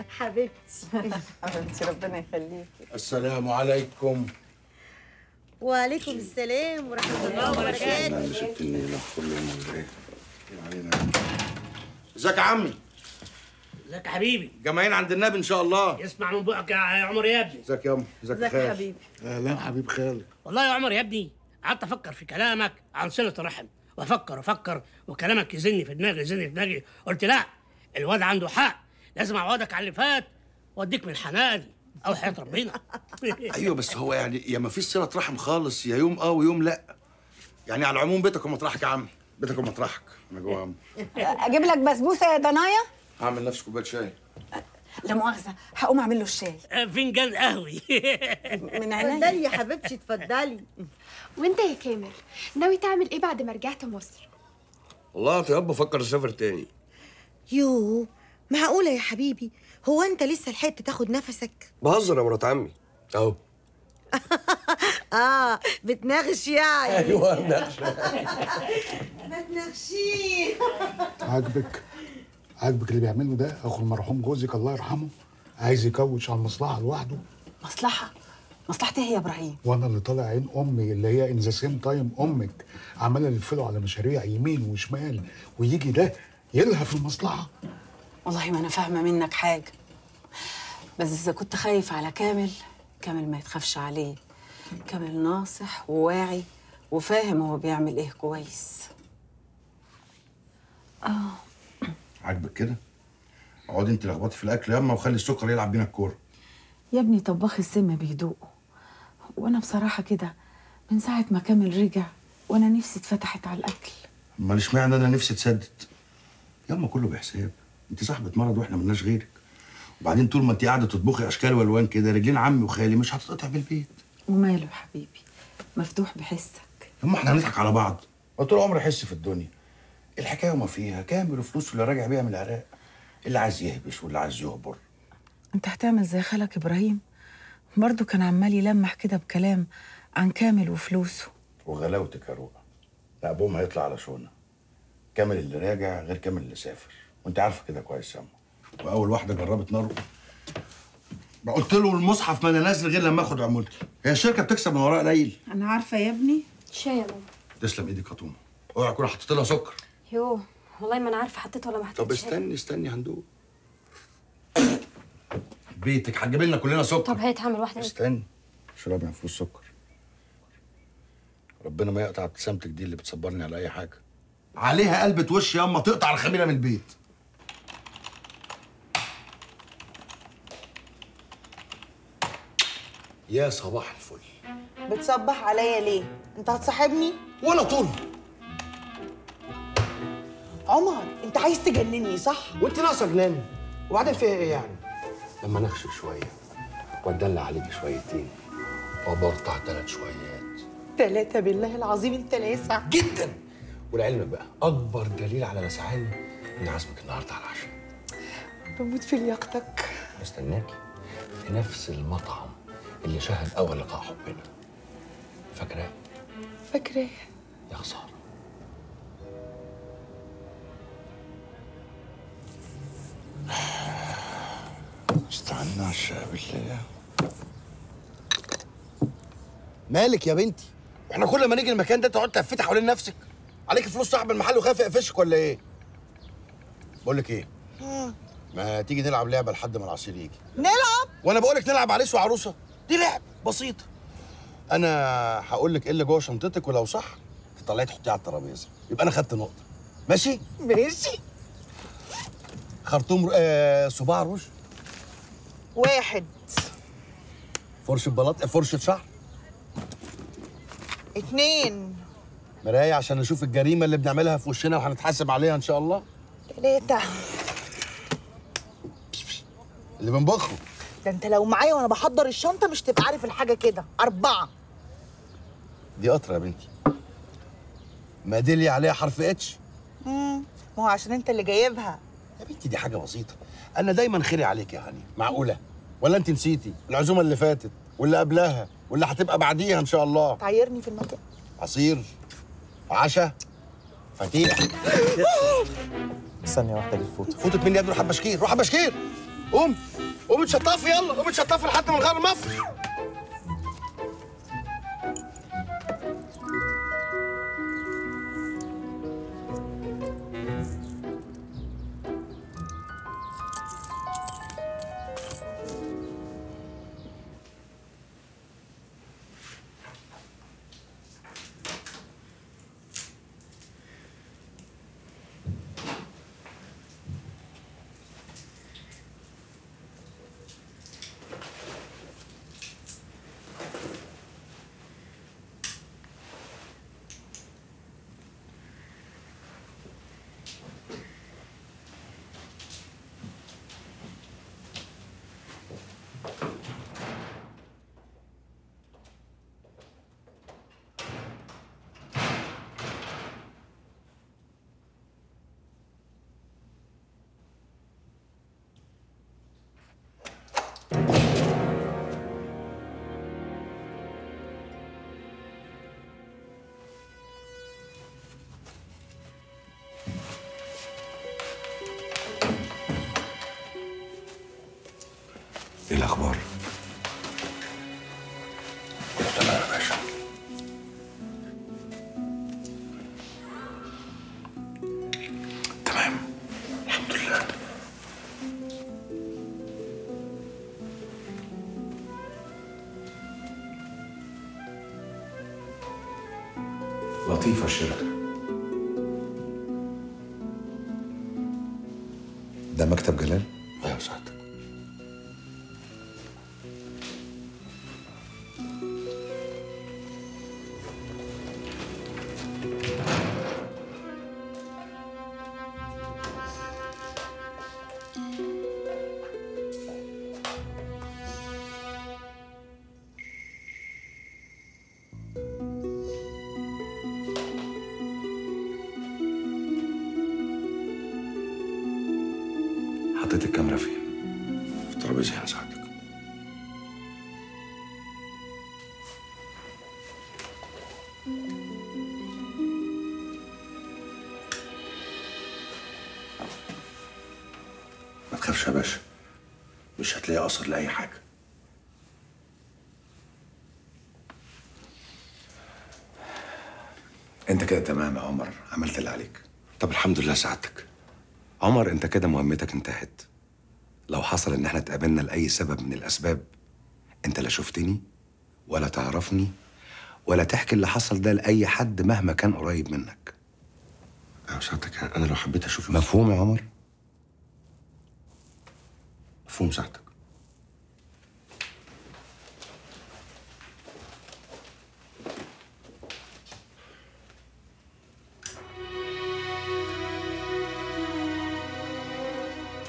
حبيبتي حبيبتي ربنا يخليكي السلام عليكم وعليكم السلام ورحمه الله وبركاته ست النيلة كلهم ولا ايه؟ علينا ازيك يا عمي؟ ازيك يا حبيبي جماعين عند النبي ان شاء الله اسمع من بقك يا عمر يا ابني ازيك يا ام ازيك يا ازيك يا خال حبيبي اهلا حبيب خالي والله يا عمر يا ابني قعدت افكر في كلامك عن صله الرحم وافكر افكر وكلامك يزني في دماغي يزني في دماغي قلت لا الواد عنده حق لازم اعوضك على اللي فات واديك من حناني او حياه ربنا ايوه بس هو يعني يا ما فيش صله رحم خالص يا يوم اه ويوم لا يعني على العموم بيتك ومطرحك يا عم بيتك ومطرحك انا جوه يا عم اجيب لك بسبوسه يا دنايا هعمل نفسي كوبايه شاي لا مؤاخذه هقوم اعمل له الشاي فنجان قهوي من عينيا اتفضلي يا حبيبتي اتفضلي وانت يا كامل ناوي تعمل ايه بعد ما رجعت مصر والله يا بفكر اسافر تاني يو معقوله يا حبيبي هو انت لسه لحقت تاخد نفسك بهزر يا مرات عمي اهو اه بتناغش يعني ايوه نقش ما تناغشيش عاجبك عاجبك اللي بيعمله ده اخو المرحوم جوزك الله يرحمه عايز يكوش على المصلحه لوحده مصلحه مصلحتي هي يا ابراهيم وانا اللي طالع عين امي اللي هي ان ذا سيم تايم امك عماله نلفله على مشاريع يمين وشمال ويجي ده يلهى في المصلحه والله ما انا فاهمه منك حاجه بس اذا كنت خايف على كامل كامل ما يتخافش عليه كامل ناصح وواعي وفاهم هو بيعمل ايه كويس عاجبك كده اقعدي انت لخبطي في الاكل ياما وخلي السكر يلعب بينا الكوره يا ابني طباخ السم بيدوقه وانا بصراحه كده من ساعه ما كامل رجع وانا نفسي اتفتحت على الاكل امال اشمعنى انا نفسي اتسدد ياما كله بحساب انت صاحبه مرض واحنا ملناش غيرك وبعدين طول ما انت قاعده تطبخي اشكال والوان كده رجلين عمي وخالي مش هتتقطع بالبيت وماله يا حبيبي مفتوح بحسك هم احنا هنضحك على بعض وطول عمري احس في الدنيا الحكايه وما فيها كامل وفلوسه اللي راجع بيها من العراق اللي عايز يهبش واللي عايز يهبر انت هتعمل زي خالك ابراهيم برضه كان عمال يلمح كده بكلام عن كامل وفلوسه وغلاوتك يا روقه لا ابوهم هيطلع على شونه كامل اللي راجع غير كامل اللي سافر وانت عارفه كده كويس يا أما. واول واحده جربت ناره ما قلت له المصحف ما انا نازل غير لما اخد عمولتي هي الشركه بتكسب من وراء قليل انا عارفه يا ابني شاي يا ماما تسلم ايدك يا طومه اوعى تكون حطيت لها سكر يوه والله ما انا عارفه حطيت ولا ما حطيتش طب استني استني هندوق بيتك هتجيب لنا كلنا سكر طب هات هعمل واحده استني اشربي من فلوس سكر ربنا ما يقطع ابتسامتك دي اللي بتصبرني على اي حاجه عليها قلبة وش ياما تقطع الخميره من البيت يا صباح الفل بتصبح عليا ليه انت هتصاحبني ولا طول عمر انت عايز تجنني صح وانت ناقصه جنان وبعدين فيها ايه يعني لما نخشى شويه واتدلع عليك شويتين وبرطع ثلاث شويات ثلاثة بالله العظيم انت لاسع جدا ولعلمك بقى اكبر دليل على لسعاني اني عازمك النهارده على العشاء بموت في لياقتك استناكي في نفس المطعم اللي شهد اول لقاء حبنا فاكراه فاكراه يا خساره استنى عشاء بالله مالك يا بنتي احنا كل ما نيجي المكان ده تقعد تفتح حوالين نفسك عليك فلوس صاحب المحل وخايف يقفشك ولا ايه بقول لك ايه ما تيجي نلعب لعبه لحد ما العصير يجي نلعب وانا بقول لك نلعب عريس وعروسه دي لعب بسيطه انا هقول لك ايه اللي جوه شنطتك ولو صح تطلعي تحطيه على الترابيزه يبقى انا خدت نقطه ماشي ماشي خرطوم رو- آه صباع روج واحد فرشه بلاط فرشه شعر اتنين مرايه عشان نشوف الجريمه اللي بنعملها في وشنا وهنتحاسب عليها ان شاء الله تلاتة اللي بنبخه ده انت لو معايا وانا بحضر الشنطة مش تبقى عارف الحاجة كده أربعة دي قطره يا بنتي ميداليه عليها حرف اتش مم. ما هو عشان انت اللي جايبها يا بنتي دي حاجه بسيطه انا دايما خيري عليك يا هاني معقوله ولا انت نسيتي العزومه اللي فاتت واللي قبلها واللي هتبقى بعديها ان شاء الله تعيرني في المكان عصير عشاء فتيح ثانية واحدة للفوتو فوتت مني يا ابني روح بشكير روح بشكير قوم قوم اتشطفي يلا قوم اتشطفي لحد ما نغير المفرش ايه الاخبار كله تمام يا باشا تمام الحمد لله لطيفه الشركه ده مكتب جلال ايوه سعادتك حطيت الكاميرا فين في الترابيزه هنا سعادتك ما تخافش يا باشا مش هتلاقي اثر لاي حاجه انت كده تمام يا عمر عملت اللي عليك طب الحمد لله سعادتك عمر انت كده مهمتك انتهت لو حصل ان احنا اتقابلنا لاي سبب من الاسباب انت لا شفتني ولا تعرفني ولا تحكي اللي حصل ده لاي حد مهما كان قريب منك ايوه سعادتك انا لو حبيت اشوف مفهوم يا عمر مفهوم سعادتك